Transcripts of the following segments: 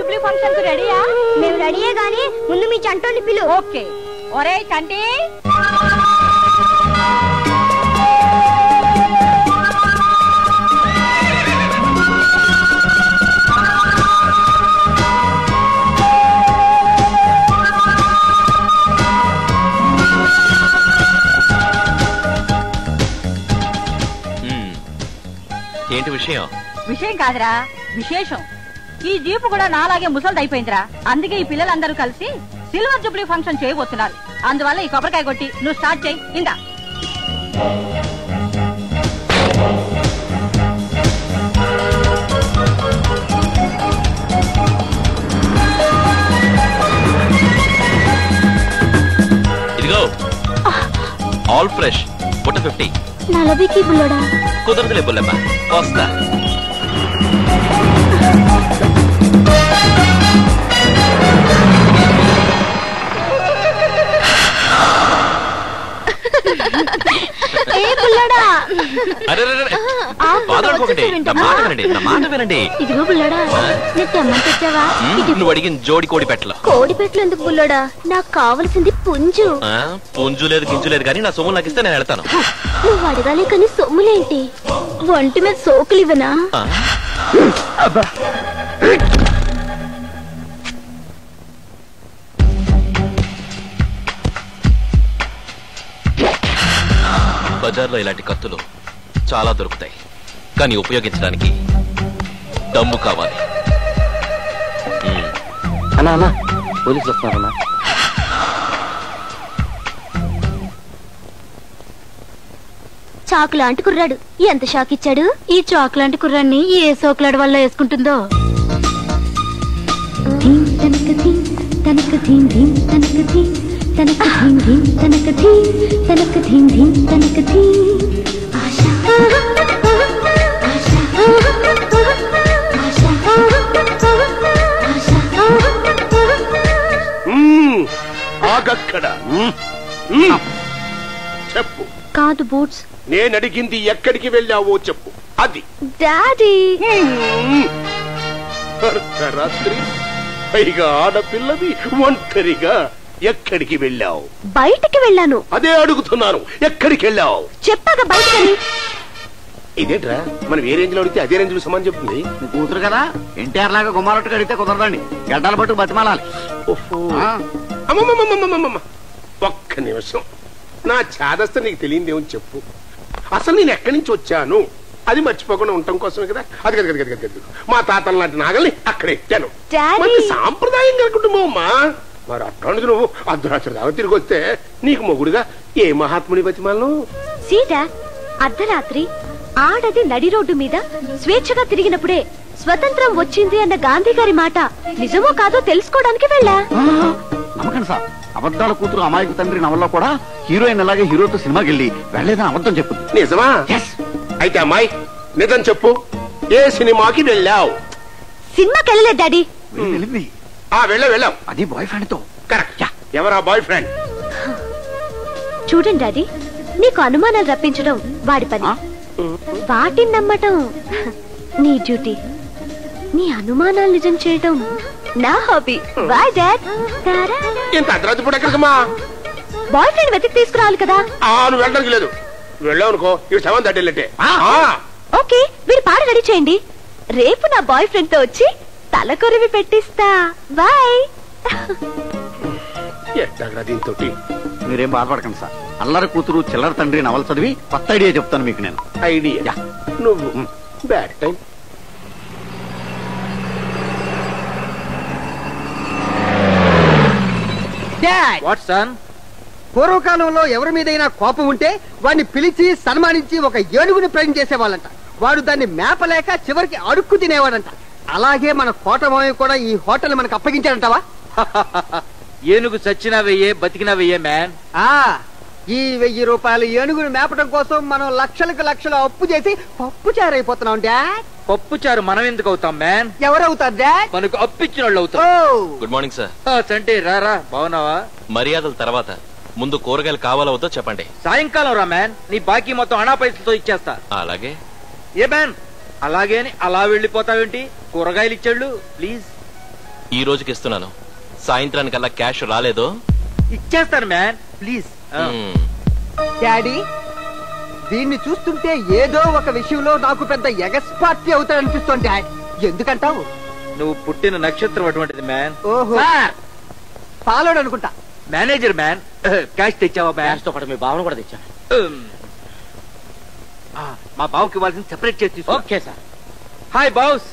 Jubilee function కు రెడీయా మేము రెడీయే గాని ముందు మీ చంటోని పిలు ఓకే ఒరే చంటి మ్మ్. ఏంటి విషయం విషయం కాదురా విశేషం ఈ జీపు కూడా నాలాగే ముసలిది అయిపోయిందిరా అందుకే ఈ పిల్లలందరూ కలిసి సిల్వర్ జూబ్లీ ఫంక్షన్ చేయబోతున్నారు అందువల్ల ఈ కొబ్బరికాయ కొట్టి నువ్వు స్టార్ట్ చేయి ఇందా ఇదిగో ఆల్ ఫ్రెష్ పుట్ట ఫిఫ్టీ నలభీకి బుల్లడా కుదరదులే బుల్లమ్మ వస్తా ఏ బుల్లడా అరే అరే, అరే. ఆ, బాధపడుకోకండి నా వచ్చేసావేంటమ్మా? మాట వినండి నా మాట వినండి ఇదిగో బుల్లడా నేను తెమ్మని తెచ్చావా మ్మ్, ఇది నువ్వు అడిగిన జోడి కోడి పెట్టలు కోడి పెట్లు ఎందుకు బుల్లడా నాకు కావలసింది పుంజు ఆ, పుంజు లేదు గింజు లేదు కానీ నా సొమ్ము నాకు ఇస్తే నేను వెళ్తాను నువ్వు అడగాలి కానీ సొమ్ములేంటి ఒంటి మీద సోకులు ఇవ్వనా ఆ, బజార్లో ఇలాంటి కత్తులు చాలా దొరుకుతాయి కానీ ఉపయోగించడానికి దమ్ము కావాలి మ్మ్. అన్నా అన్నా పోలీసులు వస్తున్నారన్నా చాకు లాంటి కుర్రాడు ఎంత షాక్ ఇచ్చాడు ఈ చాకు లాంటి కుర్రాన్ని ఏ సోకులాడు వల్ల వేసుకుంటుందో తనక ధీం తనక ధీం ధీం తనక ధీం తనక ధీం ధీం తనక ధీం తనక ధీం ధీం తనక ధీం ఆశా ఆశా మ్మ్. ఆగక్కడ మ్మ్. మ్మ్. చెప్పు కాదు బూట్స్ నేను అడిగింది ఎక్కడికి వెళ్ళావో చెప్పు అది డాడీ మ్మ్. అర్ధరాత్రి పైగా ఆడపిల్లది ఒంటరిగా ఎక్కడికి వెళ్ళావు బయటికి వెళ్ళాను అదే అడుగుతున్నాను ఎక్కడికి వెళ్ళావు చెప్పాక బయటకని ఇదేంట్రా మనం ఏ రేంజ్ లో అడిగితే అదే రేంజ్ లో సమాన్ చెప్తుంది మీ కూతురు కదా ఎన్టీఆర్ లాగా గుమ్మారట్టు కడిగితే కుదరదండి గడ్డల పట్టు బతిమాలాలి ఓహో. ఆ. అమ్మమ్మమ్మమ్మమ్మమ్మమ్మ. ఒక్క నిమిషం నా చాదస్త నీకు తెలియదేమని చెప్పు అసలు నేను ఎక్కడి నుంచి వచ్చాను అది మర్చిపోకుండా ఉండటం కోసమే కదా అది కదా కదా కదా మా తాతల లాంటి నాగల్ని అక్కడ ఎట్టాను డాడీ మనకి సాంప్రదాయం గల కుటుంబం అమ్మా మరి అట్లాంటిది నువ్వు అర్ధరాత్రి దాకా తిరిగి వస్తే నీకు మొగుడుగా ఏ మహాత్ముని బతిమాలను సీత అర్ధరాత్రి ఆడది నడి రోడ్డు మీద స్వేచ్ఛగా తిరిగినప్పుడే స్వతంత్రం వచ్చింది అన్న గాంధీ గారి మాట నిజమో కాదో తెలుసుకోవడానికి వెళ్ళా నమ్మకండి సార్ అబద్ధాల కూతురు అమాయకు తండ్రి నవల్లో కూడా హీరోయిన్ అలాగే హీరోతో సినిమాకి వెళ్ళి వెళ్ళలేదని అబద్ధం చెప్పింది నిజమా ఎస్ అయితే అమ్మాయి నిజం చెప్పు ఏ సినిమాకి వెళ్ళావు సినిమాకి వెళ్ళలేదు డాడీ వెళ్ళింది ఆ వెళ్ళ వెళ్ళావు అది బాయ్ ఫ్రెండ్ తో కరెక్ట్ ఎవరా బాయ్ ఫ్రెండ్ చూడండి డాడీ నీకు అనుమానాలు రప్పించడం వాడి పని ఆ? వాటిని నమ్మటం నీ డ్యూటీ నీ అనుమానాలు నిజం చేయడం నా హాబీ బాయ్ డాడ్ ఇంత అర్ధరాత్రి పూట ఎక్కడికమ్మా బాయ్ ఫ్రెండ్ వెతికి తీసుకురావాలి కదా ఆ నువ్వు వెళ్ళడానికి లేదు వెళ్ళావు అనుకో ఇవి సెవెన్ తట్టేళ్ళంటే ఓకే మీరు పాట రెడీ చేయండి రేపు నా బాయ్ ఫ్రెండ్ తో వచ్చి తల కొరివి పెట్టిస్తా బాయ్ ఎట్టగా దీంతో మీరేం బాధపడకండి సార్ అల్లరి కూతురు చిల్లర తండ్రి నవల చదివి కొత్త ఐడియా చెప్తాను మీకు నేను ఐడియా యా. నువ్వు మ్. Bad time dad what son పూర్వకాలంలో ఎవరి మీదైనా కోపం ఉంటే వాడిని పిలిచి సన్మానించి ఒక ఏనుగుని ప్రయం చేసేవాళ్ళంట వాడు దాన్ని మేపలేక చివరికి అడుక్కు తినేవాడంట అలాగే మన కోటమాయ కూడా ఈ హోటల్ మనకు అప్పగించాడంటావా ఏనుగు చచ్చినా వెయ్యే బతికినా వెయ్యే మ్యాన్ ఆ ఈ వెయ్యి రూపాయలు ఏనుగును మేపడం కోసం మనం లక్షలకు లక్షలు అప్పు చేసి పప్పు చారైపోతున్నాం డాడ్ పప్పు చారు మనం ఎందుకు అవుతాం మ్యాన్ ఎవరవుతారు డాడ్ మనకు అప్పిచ్చిన వాళ్ళు ఓ అవుతాం గుడ్ మార్నింగ్ సార్ ఆ, చంటి రారా బాగున్నావా మర్యాదల తర్వాత ముందు కూరగాయలు కావాలవుతో చెప్పండి సాయంకాలం రా మ్యాన్ నీ బాకీ మొత్తం అనా పైసలతో ఇచ్చేస్తా అలాగే ఏ మ్యాన్ అలాగే అని అలా వెళ్ళిపోతావేంటి కూరగాయలు ఇచ్చాళ్ళు ప్లీజ్ ఈ రోజుకి ఇస్తున్నాను సాయంత్రానికల్లా క్యాష్ రాలేదో ఇచ్చేస్తాను మ్యాన్ ప్లీజ్ మ్మ్. డాడీ దీన్ని చూస్తుంటే ఏదో ఒక విషయంలో నాకు పెద్ద ఎగస్పార్టీ అవుతాడనిపిస్తోంది డాడ్ ఎందుకంటావు నువ్వు పుట్టిన నక్షత్రం అటువంటిది మ్యాన్ ఓహో పాలోడు అనుకుంటా మేనేజర్ మ్యాన్ క్యాష్ తెచ్చావా మ్యాన్ తో పాటు మీ భావన కూడా తెచ్చాను మా బావుకి ఇవ్వాల్సిన సెపరేట్ చేసి తీసుకో ఓకే సార్ హాయ్ బాస్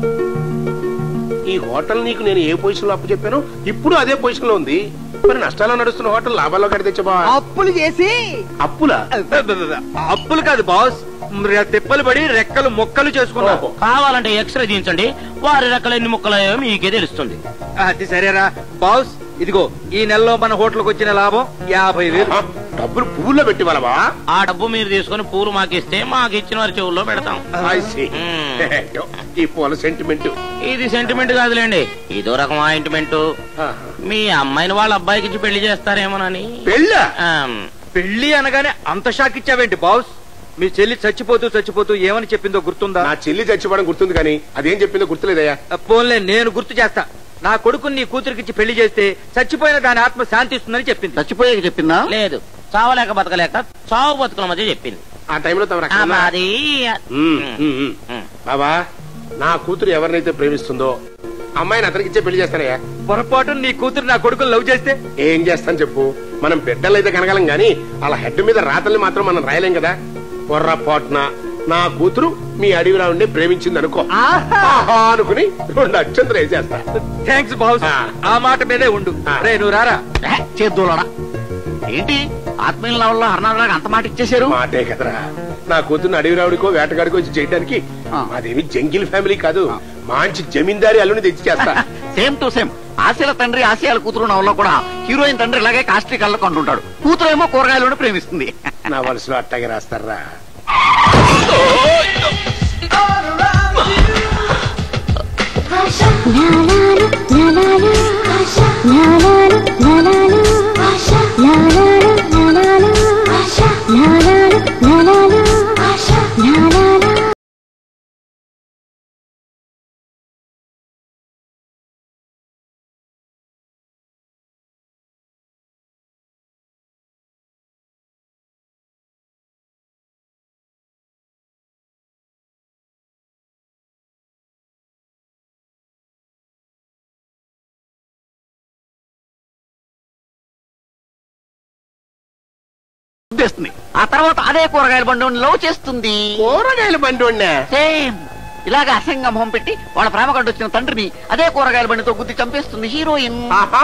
ఈ హోటల్ నీకు నేను ఏ పొజిషన్ లో అప్పు చెప్పాను ఇప్పుడు అదే పొజిషన్ లో ఉంది మరి నష్టాల్లో నడుస్తున్న హోటల్ లాభాల్లో కడితే తెచ్చబా అప్పులు చేసి అప్పులా అప్పులు కాదు బాస్ ర- తిప్పలు పడి రెక్కలు మొక్కలు చేసుకున్నా ఓహో. కావాలంటే ఎక్స్రే తీయించండి వారి రెక్కలు ఎన్ని ముక్కలయ్యో మీకే తెలుస్తుంది అది సరేరా బాస్ ఇదిగో ఈ నెలలో మన హోటల్కి వచ్చిన లాభం యాభై వేలు ఆ, డబ్బులు పువ్వుల్లో పెట్టి వాళ్ళవా ఆ డబ్బు మీరు తీసుకొని పూలు మాకిస్తే మాకు ఇచ్చిన వారి చెవుల్లో పెడతాం I see. మ్మ్. ఈ పూల సెంటిమెంట్ ఇది సెంటిమెంట్ కాదులేండి ఇదో రకం ఆయింట్మెంట్ మీ అమ్మాయిని వాళ్ళ అబ్బాయికి ఇచ్చి పెళ్లి చేస్తారేమోనని పెళ్ళ ఆమ్, పెళ్లి అనగానే అంత షాక్ ఇచ్చావేంటి బాస్ మీ చెల్లి చచ్చిపోతూ చచ్చిపోతూ ఏమని చెప్పిందో గుర్తుందా నా చెల్లి చచ్చిపోవడం గుర్తుంది కానీ అదేం చెప్పిందో గుర్తులేదయ్యా పోన్లే నేను గుర్తు చేస్తా నా కొడుకుని నీ కూతురికిచ్చి పెళ్లి చేస్తే చచ్చిపోయిన దాని ఆత్మ శాంతిస్తుందని చెప్పింది చచ్చిపోయాక చెప్పిందా లేదు చావలేక బతకలేక చావు బతుకుల మధ్య చెప్పింది ఆ టైంలో తమ ఆ, రక్షణ మాది ఉమ్, ఉమ్, ఉమ్. ఉమ్. బాబా నా కూతురు ఎవరినైతే ప్రేమిస్తుందో అమ్మాయిని అతనికి ఇచ్చే పెళ్లి చేస్తానయ్యా పొరపాటు నీ కూతురు నా కొడుకుని లవ్ చేస్తే ఏం చేస్తాను చెప్పు మనం బిడ్డలైతే కనగలం గాని అలా హెడ్ మీద రాతల్ని మాత్రం మనం రాయలేం కదా పొర్రపాటున నా కూతురు మీ అడవిలో ఉండి ప్రేమించింది అనుకో ఆహా అనుకుని రెండు అక్షంతలు వేసేస్తా థ్యాంక్స్ బాస్ ఆ. ఆ మాట మీదే ఉండు ఆ. రే నువ్వు రారా చేద్దోలడా ఏంటి ఆత్మీయుల లెవెల్లో హర్నాథ్ అంత మాట ఇచ్చేశారు మాటే కదరా నా కూతురు అడవి రావుడికో వేటగాడికో వచ్చి చేయడానికి ఆ. మాదేమి జంగిల్ ఫ్యామిలీ కాదు మంచి జమీందారి అల్లుని తెచ్చి చేస్తా సేమ్ టు సేమ్ ఆశల తండ్రి ఆశయాల కూతురు నవల్లో కూడా హీరోయిన్ తండ్రి ఇలాగే కాస్ట్రీ కళ్ళకు అంటుంటాడు కూతురు ఏమో కూరగాయలను ప్రేమిస్తుంది నా వలసలో అట్టాగే రాస్తారా ఉద్దేస్తుంది ఆ తర్వాత అదే కూరగాయల బండి లవ్ చేస్తుంది కూరగాయల బండి వండా సేమ్ ఇలాగ అసంగ మొహం పెట్టి వాళ్ళ ప్రేమ కంటూ వచ్చిన తండ్రిని అదే కూరగాయల బండితో గుద్ది చంపేస్తుంది హీరోయిన్ ఆహా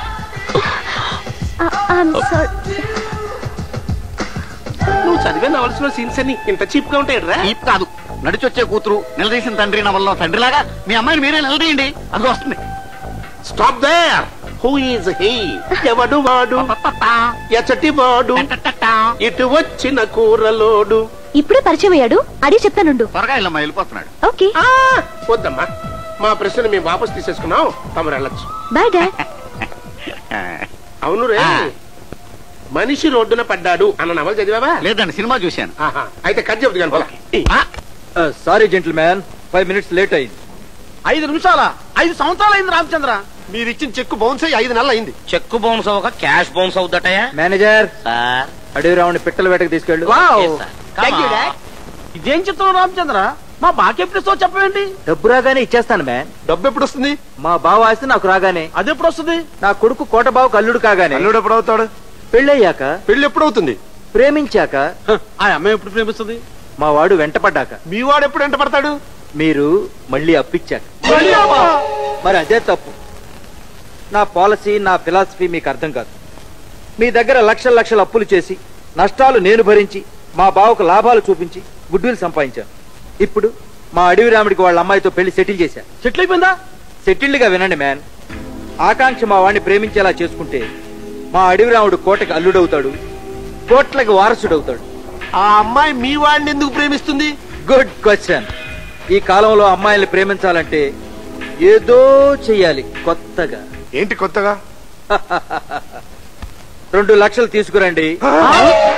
నువ్వు చదివే నవలసిన సీన్స్ అన్ని ఇంత చీప్ గా ఉంటాయట్రా ఈప్ కాదు నడిచొచ్చే కూతురు నిలదీసిన తండ్రి నవల్లో తండ్రిలాగా మీ అమ్మాయిని మీరే నిలదీయండి అది వస్తుంది stop there who is he ఎవడు వాడు ఎచ్చటి వాడు ఇటు వచ్చిన కూరలోడు ఇప్పుడే పరిచయం అయ్యాడు అదే చెప్తానుండు కూరగాయలమ్మ వెళ్ళిపోతున్నాడు ఓకే ఆ, వద్దమ్మా మా ప్రశ్న మేము వాపస్ తీసేసుకున్నాం తమరు వెళ్ళొచ్చు బాయ్ డాడ్ అవును రే ఆ. మనిషి రోడ్డున పడ్డాడు అన్న నవల చదివావా లేదండి సినిమా చూశాను ఆహా, అయితే కట్ చెబుతు కానీ పోలా. Sorry gentleman five minutes late అయింది ఐదు నిమిషాల ఐదు సంవత్సరాలు అయింది రామచంద్ర మీరు ఇచ్చిన చెక్కు బౌన్స్ అయ్యి ఐదు నెలలు అయింది చెక్కు బౌన్స్ అవ్వక క్యాష్ బౌన్స్ అవుద్దటయా మేనేజర్ సార్ అడవి రావుని పిట్టల వేటకు తీసుకెళ్ళు Yes, sir. Come on. ఇదేం చెప్తున్నావు రామచంద్ర మా బాకెప్పుడు చెప్పండి డబ్బు రాగానే ఇచ్చేస్తాను మ్యాన్ డబ్బు ఎప్పుడు వస్తుంది మా బావ ఆస్తి నాకు రాగానే అది ఎప్పుడు వస్తుంది నా కొడుకు కోట బావకు అల్లుడు కాగానే అల్లుడు ఎప్పుడు అవుతాడు పెళ్ళయ్యాక పెళ్లి ఎప్పుడు అవుతుంది ప్రేమించాక హ, ఆ అమ్మాయి ఎప్పుడు ప్రేమిస్తుంది మా వాడు వెంటపడ్డాక మీ వాడు ఎప్పుడు ఎంట పడతాడు మీరు మళ్ళీ అప్పిచ్చాక మరి అదే తప్పు నా పాలసీ నా ఫిలాసఫీ మీకు అర్థం కాదు మీ దగ్గర లక్షల లక్షల అప్పులు చేసి నష్టాలు నేను భరించి మా బావకు లాభాలు చూపించి గుడ్విల్ సంపాదించాను ఇప్పుడు మా అడవి రాముడికి వాళ్ళ అమ్మాయితో పెళ్లి సెటిల్ చేశాను సెటిల్ అయిపోయిందా సెటిల్డ్ గా వినండి మ్యాన్ ఆకాంక్ష మా వాడిని ప్రేమించేలా చేసుకుంటే మా అడవి రాముడు కోటకి అల్లుడవుతాడు కోట్లకి వారసుడవుతాడు ఆ అమ్మాయి మీ వాడిని ఎందుకు ప్రేమిస్తుంది గుడ్ క్వశ్చన్ ఈ కాలంలో అమ్మాయిల్ని ప్రేమించాలంటే ఏదో చెయ్యాలి కొత్తగా ఏంటి కొత్తగా రెండు లక్షలు తీసుకురండి